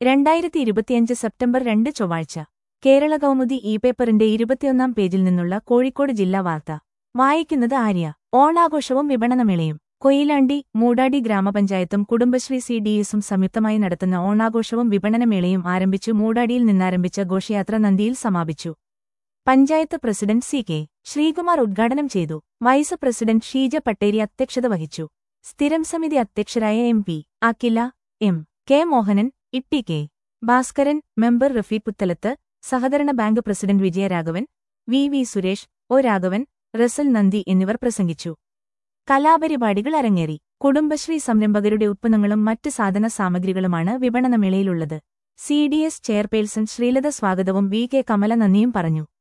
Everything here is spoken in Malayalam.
രണ്ടായിരത്തി ഇരുപത്തിയഞ്ച് സെപ്റ്റംബർ രണ്ട് ചൊവ്വാഴ്ച കേരള കൗമുദി ഇ പേപ്പറിന്റെ ഇരുപത്തിയൊന്നാം പേജിൽ നിന്നുള്ള കോഴിക്കോട് ജില്ലാ വാർത്ത വായിക്കുന്നത് ആര്യ ഓണാഘോഷവും വിപണനമേളയും കൊയിലാണ്ടി മൂടാടി ഗ്രാമപഞ്ചായത്തും കുടുംബശ്രീ സി ഡി എസും സംയുക്തമായി നടത്തുന്ന ഓണാഘോഷവും വിപണനമേളയും ആരംഭിച്ചു മൂടാടിയിൽ നിന്നാരംഭിച്ച ഘോഷയാത്ര നന്ദിയിൽ സമാപിച്ചു panchayat president C K Sreekumar ഉദ്ഘാടനം ചെയ്തു വൈസ് പ്രസിഡന്റ് ഷീജ പട്ടേരി അധ്യക്ഷത വഹിച്ചു സ്ഥിരം സമിതി അധ്യക്ഷരായ M P Akhila M K Mohanan Itty K Bhaskaran member Rafeeq Puthalath സഹകരണ bank president Vijayaraghavan V V Suresh O Raghavan Rasal നന്ദി എന്നിവർ പ്രസംഗിച്ചു കലാപരിപാടികൾ അരങ്ങേറി കുടുംബശ്രീ സംരംഭകരുടെ ഉത്പന്നങ്ങളും മറ്റ് സാധന സാമഗ്രികളുമാണ് വിപണനമേളയിലുള്ളത് C D S chairperson Sreelatha സ്വാഗതവും വി കെ കമല നന്ദിയും പറഞ്ഞു